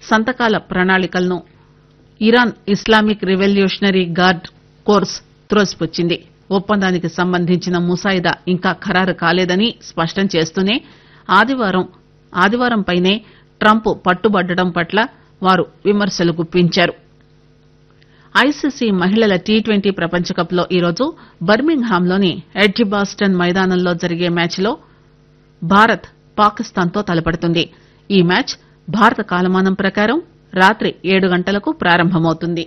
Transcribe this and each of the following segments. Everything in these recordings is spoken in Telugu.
సంతకాల ప్రణాళికలను Iran Islamic revolutionary guard corps త్రోసిపుచ్చింది ఒప్పందానికి సంబంధించిన ముసాయిదా ఇంకా ఖరారు కాలేదని స్పష్టం చేస్తూనే ఆదివారం ఆదివారంపైనే ట్రంప్ పట్టుబట్టడం పట్ల వారు విమర్శలు గుప్పించారు ఐసీసీ మహిళల టీ ట్వంటీ ప్రపంచకప్ లో ఈరోజు బర్మింగ్ హామ్లోని ఎడ్జిబాస్టన్ మైదానంలో జరిగే మ్యాచ్లో భారత్ పాకిస్తాన్ తో తలపడుతుంది ఈ మ్యాచ్ భారత కాలమానం ప్రకారం రాత్రి ఏడు గంటలకు ప్రారంభమవుతుంది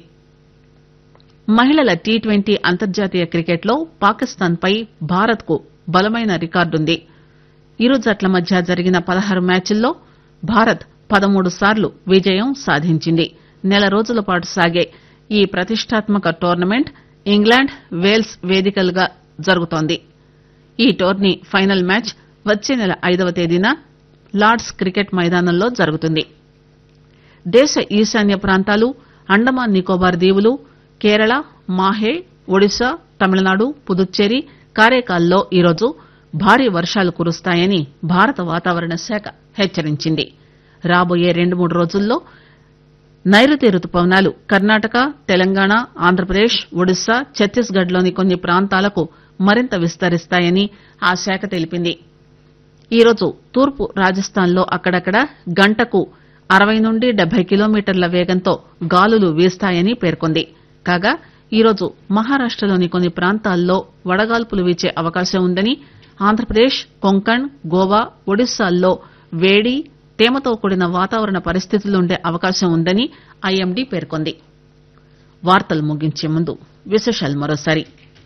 మహిళల టీ ట్వంటీ అంతర్జాతీయ క్రికెట్లో పాకిస్తాన్ పై భారత్ కు బలమైన రికార్డుంది ఇరు జట్ల మధ్య జరిగిన పదహారు మ్యాచ్ల్లో భారత్ పదమూడు సార్లు విజయం సాధించింది నెల రోజుల పాటు సాగే ఈ ప్రతిష్టాత్మక టోర్నమెంట్ ఇంగ్లాండ్ వేల్స్ వేదికలుగా జరుగుతోంది ఈ టోర్నీ ఫైనల్ మ్యాచ్ వచ్చే నెల ఐదవ తేదీన లార్డ్స్ క్రికెట్ మైదానంలో జరుగుతుంది దేశ ఈశాన్య ప్రాంతాలు అండమాన్ నికోబార్ దీవులు కేరళ మాహే ఒడిశా తమిళనాడు పుదుచ్చేరి కారైకాల్లో ఈరోజు భారీ వర్షాలు కురుస్తాయని భారత వాతావరణ శాఖ హెచ్చరించింది రాబోయే రెండు మూడు రోజుల్లో నైరుతి రుతుపవనాలు కర్ణాటక తెలంగాణ ఆంధ్రప్రదేశ్ ఒడిశా ఛత్తీస్గఢ్ లోని కొన్ని ప్రాంతాలకు మరింత విస్తరిస్తాయని ఆ శాఖ తెలిపింది ఈరోజు తూర్పు రాజస్థాన్ లో అక్కడక్కడ గంటకు అరవై నుండి డెబ్బై కిలోమీటర్ల వేగంతో గాలులు వీస్తాయని పేర్కొంది కాగా ఈరోజు మహారాష్టలోని కొన్ని ప్రాంతాల్లో వడగాల్పులు వీచే అవకాశం ఉందని ఆంధ్రప్రదేశ్ కొంకణ్ గోవా ఒడిశాల్లో వేడి తేమతో కూడిన వాతావరణ పరిస్థితులుండే అవకాశం ఉందని ఐఎండీ పేర్కొంది వార్తలు ముగించే ముందు విశేషాలు మరోసారి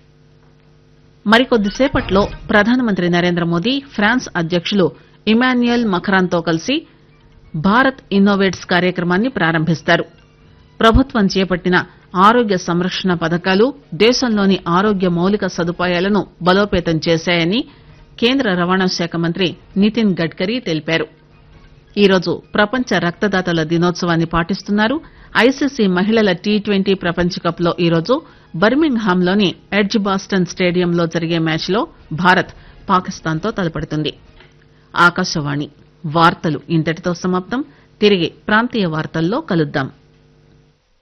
మరికొద్దిసేపట్లో ప్రధానమంత్రి నరేంద్ర మోదీ ఫ్రాన్స్ అధ్యకులు ఇమాన్యుయల్ మఖరాన్ తో కలిసి భారత్ ఇన్నోవేట్స్ కార్యక్రమాన్ని ప్రారంభిస్తారు ప్రభుత్వం చేపట్టిన ఆరోగ్య సంరక్షణ పథకాలు దేశంలోని ఆరోగ్య మౌలిక సదుపాయాలను బలోపేతం చేశాయని కేంద్ర రవాణా శాఖ మంత్రి నితిన్ గడ్కరీ తెలిపారు ఈరోజు ప్రపంచ రక్తదాతల దినోత్సవాన్ని పాటిస్తున్నారు ఐసీసీ మహిళల టీ ట్వంటీ ప్రపంచ కప్ లో ఈరోజు బర్మింగ్ హామ్ లోని ఎడ్జ్ బాస్టన్ స్టేడియంలో జరిగే మ్యాచ్ లో భారత్ పాకిస్తాన్ తో తలపడుతుంది ఆకాశవాణి వార్తలు ఇంతటితో సమాప్తం తిరిగి ప్రాంతీయ వార్తల్లో కలుద్దాం